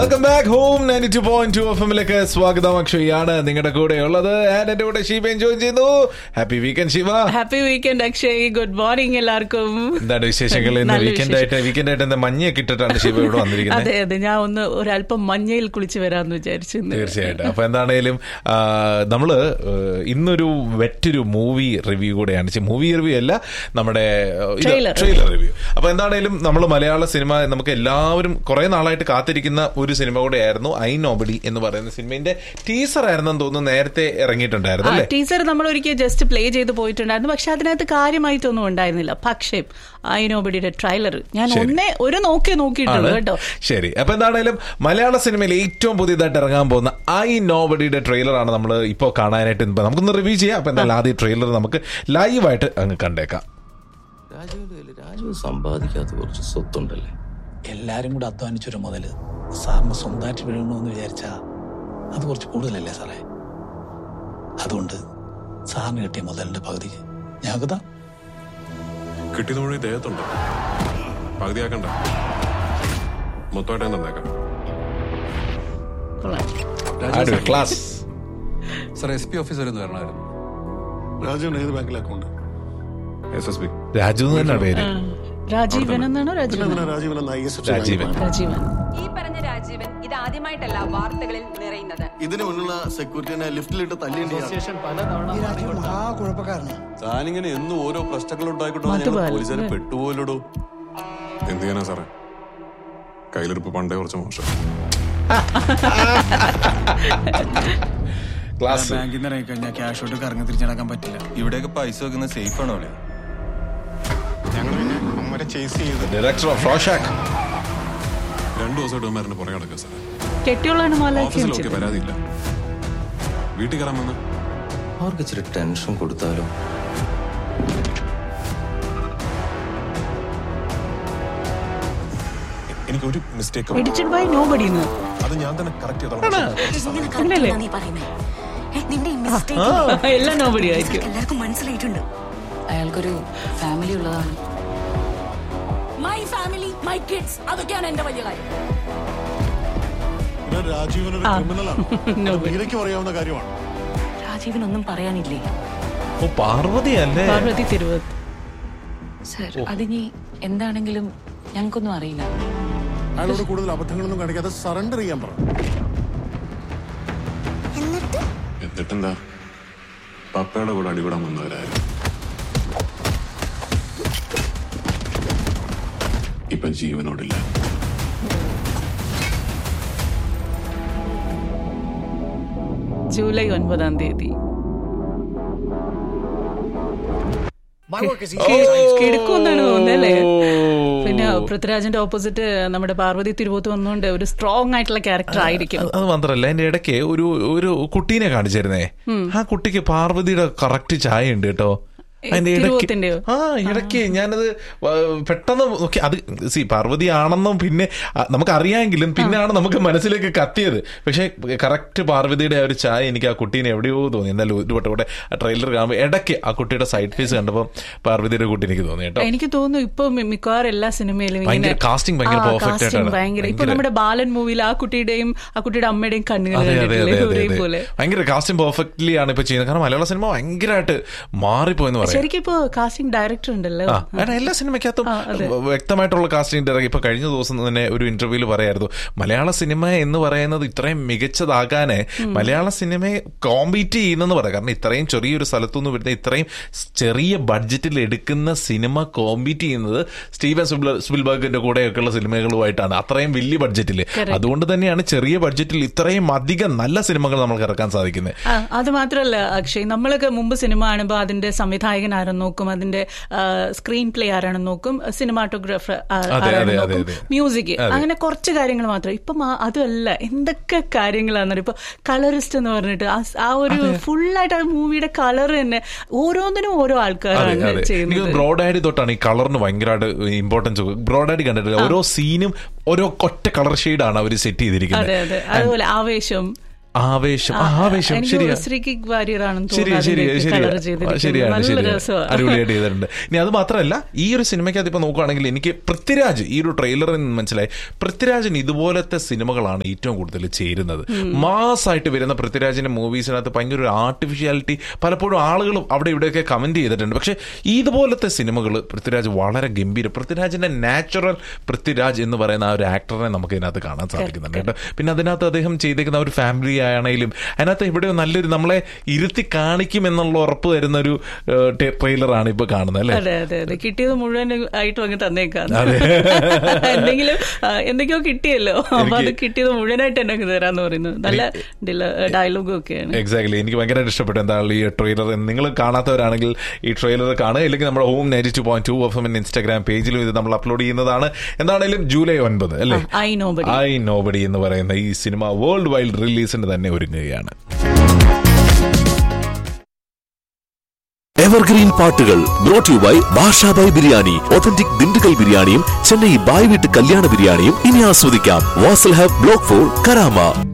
Welcome back home ninety two point two F എമ്മിലേക്ക് സ്വാഗതം അക്ഷയാണ് നിങ്ങളുടെ കൂടെ ഉള്ളത് ആൻഡ് എന്റെ കൂടെ ഷീബ എൻജോയ് ചെയ്യുന്നു happy weekend Shiva happy weekend Akshay good morning എല്ലാവർക്കും എന്താണ് വിശേഷങ്ങൾ ഇന്ന് നല്ല വീക്കെൻഡ് ആയിട്ട് വീക്കെൻഡ് ആയിട്ട് എന്താ മഞ്ഞയൊക്കെ ഇട്ടിട്ടാണ് ശിവ ഇവിടെ വന്നിരിക്കുന്നത് അതെ അതെ ഞാൻ ഒന്ന് ഒരല്പം മഞ്ഞയിൽ കുളിച്ച് വരാന്ന് വിചാരിച്ചു ഇന്ന്. തീർച്ചയായിട്ടും അപ്പൊ എന്താണേലും ആ, നമ്മള് ഏഹ്, ഇന്നൊരു വെറ്റൊരു മൂവി റിവ്യൂ കൂടെയാണ് മൂവി റിവ്യൂ അല്ല നമ്മുടെ Trailer. ട്രെയിലർ റിവ്യൂ അപ്പൊ എന്താണേലും നമ്മൾ മലയാള സിനിമ നമുക്ക് എല്ലാവരും കുറെ നാളായിട്ട് കാത്തിരിക്കുന്ന ഒരു സിനിമ കൂടെയായിരുന്നു ഐ നോബഡി എന്ന് പറയുന്ന സിനിമയുടെ ടീസർ ആയിരുന്നെന്ന് തോന്നുന്നു നേരത്തെ ഇറങ്ങിയിട്ടുണ്ടായിരുന്നു ആ അല്ലേ ടീച്ചർ നമ്മൾ ഒരിക്കൽ ജസ്റ്റ് പ്ലേ ചെയ്ത് പോയിട്ടുണ്ടായിരുന്നു പക്ഷെ അതിനകത്ത് കാര്യമായിട്ടൊന്നും ഉണ്ടായിരുന്നില്ല പക്ഷേ ഐനോബഡിയുടെ ട്രailer ഞാൻ ശരി. ഒന്നേ ഒരു നോക്കേ നോക്കിയിട്ടുള്ളൂ ആണ്. കേട്ടോ ശരി അപ്പൊ എന്താണേലും മലയാള സിനിമയിൽ ഏറ്റവും പുതിയതായിട്ട് ഇറങ്ങാൻ പോകുന്ന ഐ നോബഡിയുടെ ട്രെയിലർ ആണ് നമ്മൾ ഇപ്പോൾ കാണാനായിട്ട് ഇപ്പൊ നമുക്കൊന്ന് റിവ്യൂ ചെയ്യാം അപ്പൊ എന്തായാലും ആദ്യം ട്രെയിലർ നമുക്ക് ലൈവായിട്ട് അങ്ങ് കണ്ടേക്കാം രാജുവിന്റെ കയ്യില് രാജു സമ്പാദിക്കാത്ത കുറച്ച് സ്വത്തുണ്ടല്ലേ എല്ലാരും കൂടെ അധ്വാനിച്ചൊരു മുതല് സാറിന് സ്വന്തമായിട്ട് വീഴണമെന്ന് വിചാരിച്ചാ അത് കുറച്ച് കൂടുതലല്ലേ സാറേ അതുകൊണ്ട് സാറിന് കിട്ടിയ മുതലിന്റെ പകുതിക്ക് ഞങ്ങൾക്ക് താ കിട്ടിയത് മുഴുവൻ ദേഹത്തുണ്ട് പകുതിയാക്കണ്ട മൊത്തമായിട്ട് ഞാൻ തന്നേക്കാം കൊള്ളാം. Class sir S P officer ഒന്ന് വരണമായിരുന്നു രാജുവിന് ഏത് ബാങ്കിലെ account S S B Raju എന്ന് തന്നെ പേര് രാജീവൻ എന്നാണോ പിന്നെ രാജീവൻ എന്തിനാ രാജീവൻ എന്ന ഐ എസ് രാജീവൻ രാജീവൻ ഈ പറഞ്ഞ രാജീവൻ ഇത് ആദ്യമായിട്ടല്ല വാർത്തകളിൽ നിറയുന്നത് ഇതിന് മുന്നുള്ള സെക്യൂരിറ്റിനെ ലിഫ്റ്റിലിട്ട് തല്ലിന്റെ താനിങ്ങനെ എന്നും ഓരോ പ്രശ്നങ്ങൾ ഉണ്ടായിക്കൊണ്ടോ മധുബാലൻ, പോലീസുകാരെ അല്ലേ? പെട്ടുപോലടോ എന്ത് ചെയ്യാനാ സാറേ കയ്യിലിരിപ്പ് പണ്ടേ കുറച്ച് മോശം ക്ലാസ് ബാങ്കിൽ നിന്ന് ഇറങ്ങി കഴിഞ്ഞാൽ ക്യാഷ് ഔട്ട് കറങ്ങി തിരിച്ചടക്കാൻ പറ്റില്ല ഇവിടെയൊക്കെ പൈസ വെക്കുന്നത് സേഫ് ആണോ അവിടെ ഞങ്ങൾ പിന്നെ അമ്മരെ ചേസ് ചെയ്ത് ഡയറക്ടർ ഓഫ് റോഷാക്ക് രണ്ടു ദിവസമായിട്ട് ഇവന്മാരുടെ പുറകെ നടക്കുക സാറേ കെട്ടിയോളാണ് മാലാഖ്യം ഓഫീസിലൊക്കെ ചെയ്തത് പരാതിയില്ല വീട്ടിൽ കയറാൻ വന്ന അവർക്ക് ഇച്ചിരി ടെൻഷൻ കൊടുത്താലോ എനിക്ക് ഒരു മിസ്റ്റേക്ക് എഡിറ്റഡ് ബൈ നോ ബഡിന്ന് അത് ഞാൻ തന്നെ കറക്റ്റ് ചെയ്തോളാം അല്ലല്ലേ നീ പറയുന്നേ ഏ, നിന്റെ ഈ mistake എല്ലാം നോ ബഡി ആയിരിക്കും എല്ലാവർക്കും മനസ്സിലായിട്ടുണ്ട് അയാൾക്കൊരു ഫാമിലി ഉള്ളതാണ് മൈ ഫാമിലി മൈ കിഡ്സ് അതൊക്കെയാണ് എന്റെ വലിയ കാര്യം പിന്നെ രാജീവൻ ഒരു ക്രിമിനലാണ് Nobody. മീരയ്ക്കും അറിയാവുന്ന കാര്യമാണ് രാജീവിനൊന്നും പറയാനില്ലേ ഓ പാർവതി അല്ലേ പാർവതി തിരുവത്ത് സർ അതിനി എന്താണെങ്കിലും ഞങ്ങൾക്കൊന്നും അറിയില്ല അയാളോട് കൂടുതൽ അബദ്ധങ്ങളൊന്നും കാണിക്കാതെ സറണ്ടർ ചെയ്യാൻ പറ എന്നിട്ടെന്താ പപ്പയുടെ കൂടെ അടികൂടാൻ വന്നവരായിരുന്നു ഇപ്പൊ ജീവനോടില്ല ജൂലൈ ഒൻപതാം തീയതി കിടക്കുമെന്നാണ് തോന്നുന്നല്ലേ പിന്നെ പൃഥ്വിരാജിന്റെ ഓപ്പോസിറ്റ് നമ്മുടെ പാർവതി തിരുവോത്ത് വന്നുകൊണ്ട് ഒരു സ്ട്രോങ് ആയിട്ടുള്ള ക്യാരക്ടർ ആയിരിക്കും അത് അത് മാത്രല്ല അതിന്റെ ഇടയ്ക്ക് ഒരു ഒരു കുട്ടീനെ കാണിച്ചിരുന്നേ ആ കുട്ടിക്ക് പാർവതിയുടെ കറക്റ്റ് ചായ ഉണ്ട് കേട്ടോ അതിന്റെ ഇടയ്ക്ക് തിരുവോത്തിന്റെയോ? ആ ഇടയ്ക്ക് ഞാനത് വ- പെട്ടെന്ന് നോക്കി അത് സി പാർവതി ആണെന്നും പിന്നെ ആ, നമുക്കറിയാമെങ്കിലും പിന്നെയാണ് നമുക്ക് മനസ്സിലേക്ക് കത്തിയത് പക്ഷെ കറക്റ്റ് പാർവതിയുടെ ആ ഒരു ചായ എനിക്ക് ആ കുട്ടീനെ എവിടെയോ തോന്നി എന്നാലും ഒരു വട്ടം കൂടെ ട്രെയിലർ കാണുമ്പോൾ ഇടയ്ക്ക് ആ കുട്ടിയുടെ സൈഡ് ഫേസ് കണ്ടപ്പോൾ പാർവതിയുടെ കുട്ടി എനിക്ക് തോന്നി കേട്ടോ എനിക്ക് തോന്നുന്നു ഇപ്പൊ മി- മിക്കവാറും എല്ലാ സിനിമയിലും ഭയങ്കര casting ഭയങ്കര ആ, perfect casting ആയിട്ടാണ്. ഭയങ്കര ഇപ്പൊ ഭയങ്കര- നമ്മുടെ ബാലൻ മൂവിയിൽ ആ കുട്ടിയുടെയും ആ കുട്ടിയുടെ അമ്മയുടെയും കണ്ണുകൾ അതെ അതെ അതെ കണ്ടിട്ടില്ലേ അതെ അതെ ഒരേപോലെ ഭയങ്കര കാസ്റ്റിംഗ് പെർഫെക്റ്റ്ലി ആണ് ഇപ്പൊ ചെയ്യുന്നത് കാരണം മലയാള സിനിമ ഭയങ്കരമായിട്ട് മാറിപ്പോയെന്ന് പറയാം ശരിക്കും ഇപ്പൊ കാസ്റ്റിംഗ് ഡയറക്ടർ ഉണ്ടല്ലോ ആ കാരണം എല്ലാ സിനിമയ്ക്കകത്തും ആ, അതെ. വ്യക്തമായിട്ടുള്ള കാസ്റ്റിംഗ് ഡയറക്ടർ ഇപ്പൊ കഴിഞ്ഞ ദിവസം തന്നെ ഒരു ഇന്റർവ്യൂവിൽ പറയായിരുന്നു മലയാള സിനിമ എന്ന് പറയുന്നത് ഇത്രയും മികച്ചതാകാന് മലയാള സിനിമയെ കോമ്പീറ്റ് ചെയ്യുന്നെന്ന് പറയാം കാരണം ഇത്രയും ചെറിയൊരു സ്ഥലത്തുനിന്ന് വരുന്ന ഇത്രയും ചെറിയ ബഡ്ജറ്റിൽ എടുക്കുന്ന സിനിമ കോമ്പീറ്റ് ചെയ്യുന്നത് സ്റ്റീവൻ സ്പിൽബ- സ്പിൽബർഗിന്റെ കൂടെയൊക്കെയുള്ള സിനിമകളുമായിട്ടാണ് അത്രയും വലിയ ബഡ്ജറ്റിൽ അതുകൊണ്ട് തന്നെയാണ് ചെറിയ ബഡ്ജറ്റിൽ ഇത്രയും അധികം നല്ല സിനിമകൾ നമുക്ക് ഇറക്കാൻ സാധിക്കുന്നത് ആ, അത് മാത്രല്ല അക്ഷയ് നമ്മളൊക്കെ മുമ്പ് സിനിമ കാണുമ്പോൾ അതിന്റെ സംവിധായകൻ ആരെന്ന് നോക്കും അതിന്റെ സ്ക്രീൻ പ്ലേ ആരാണെന്ന് നോക്കും സിനിമാറ്റോഗ്രാഫർ അതെ, അതെ, ആരാണെന്ന് അതെ, നോക്കും അതെ. മ്യൂസിക് അതെ. അങ്ങനെ കുറച്ച് കാര്യങ്ങൾ മാത്രം ഇപ്പം ആ- അതുമല്ല എന്തൊക്കെ കാര്യങ്ങളാണെന്ന് ഇപ്പൊ കളറിസ്റ്റ് എന്ന് പറഞ്ഞിട്ട് ആ സ്- ആ ഒരു ഫുള്ളായിട്ട് ആ മൂവിയുടെ കളർ തന്നെ ഓരോന്നിനും ഓരോ അതെ ആൾക്കാരാണ് അതെ എനിക്ക് ചെയ്യുന്നത് ബ്രോഡാഡി തൊട്ടാണ് ഈ കളറിന് ഭയങ്കരമായിട്ട് ഇമ്പോർട്ടൻസ് ബ്രോഡാഡി കണ്ടിട്ടില്ല ഓരോ സീനും ഓരോ ഒറ്റ കളർ ഷെയ്ഡാണ് അവർ സെറ്റ് ചെയ്തിരിക്കുന്നത് അതെ അതെ അതുപോലെ ആവേശം ആവേശം ആ, ആവേശം എനിക്ക് ശരിയാ ശ്രീകി വാര്യറാണെന്ന് ശരിയാ ശരിയാ തോന്നുന്നു ശരിയാ കളർ ചെയ്തിരിക്കുന്നത് ശരിയാണ് നല്ല ശരിയാണ് രസമാണ് അടിപൊളിയായിട്ട് ചെയ്തിട്ടുണ്ട് ഇനി അത് മാത്രമല്ല ഈ ഒരു സിനിമയ്ക്കകത്ത് ഇപ്പൊ നോക്കുകയാണെങ്കിൽ എനിക്ക് പൃഥ്വിരാജ് ഈ ഒരു ട്രെയിലറിൽ നിന്ന് മനസ്സിലായി പൃഥ്വിരാജിന് ഇതുപോലത്തെ സിനിമകളാണ് ഏറ്റവും കൂടുതൽ ചേരുന്നത് മാസായിട്ട് വരുന്ന പൃഥ്വിരാജിന്റെ മൂവീസിനകത്ത് ഭയങ്കര ഒരു ആർട്ടിഫിഷ്യാലിറ്റി പലപ്പോഴും ആളുകൾ അവിടെ ഇവിടെയൊക്കെ കമന്റ് ചെയ്തിട്ടുണ്ട് പക്ഷെ ഇതുപോലത്തെ സിനിമകൾ പൃഥ്വിരാജ് വളരെ ഗംഭീരം പൃഥ്വിരാജിന്റെ നാച്ചുറൽ പൃഥ്വിരാജ് എന്ന് പറയുന്ന ആ ഒരു ആക്ടറിനെ നമുക്ക് ഇതിനകത്ത് കാണാൻ സാധിക്കുന്നുണ്ട് കേട്ടോ പിന്നെ അതിനകത്ത് അദ്ദേഹം ചെയ്തേക്കുന്ന ആ ഒരു ഫാമിലി ആണെങ്കിലും അതിനകത്ത് എവിടെയോ നല്ലൊരു നമ്മളെ ഇരുത്തി കാണിക്കും എന്നുള്ള ഉറപ്പ് തരുന്ന ഒരു ട്രെയിലറാണ് ഇപ്പൊ കാണുന്നത് അല്ലേ അതെ അതെ അതെ കിട്ടിയത് മുഴുവൻ ആയിട്ടും അങ്ങ് തന്നേക്കാം അതെ. എന്തെങ്കിലും ആ, എന്തൊക്കെയോ കിട്ടിയല്ലോ അപ്പൊ അത് കിട്ടിയത് മുഴുവനായിട്ട് എന്നെ അങ്ങ് തരാന്ന് പറയുന്നത് നല്ല ഡയലോഗും ഒക്കെയാണ് എക്സാക്ട്ലി എനിക്ക് ഭയങ്കരമായിട്ട് ഇഷ്ടപ്പെട്ടു എന്താണ് ഈ ട്രെയിലർ നിങ്ങൾ കാണാത്തവരാണെങ്കിൽ ഈ ട്രെയിലർ കാണുക ഇല്ലെങ്കിൽ നമ്മുടെ home ninety two point two F M Instagram പേജിലും ഇത് നമ്മൾ അപ്ലോഡ് ചെയ്യുന്നതാണ് എന്താണെങ്കിലും ജൂലൈ ഒൻപത് അല്ലേ ഐ നോബഡി ഐ നോബഡി എന്ന് പറയുന്ന ഈ സിനിമ വേൾഡ് വൈഡ് റിലീസിന് തന്നെ ഒരുങ്ങുകയാണ് എവർഗ്രീൻ പാട്ടുകൾ brought you by Bashabhai biryani authentic Dindigul ബിരിയാണിയും ചെന്നൈ ബായ് വീട്ട് കല്യാണ ബിരിയാണിയും ഇനി ആസ്വദിക്കാം Vasal hub block four Karama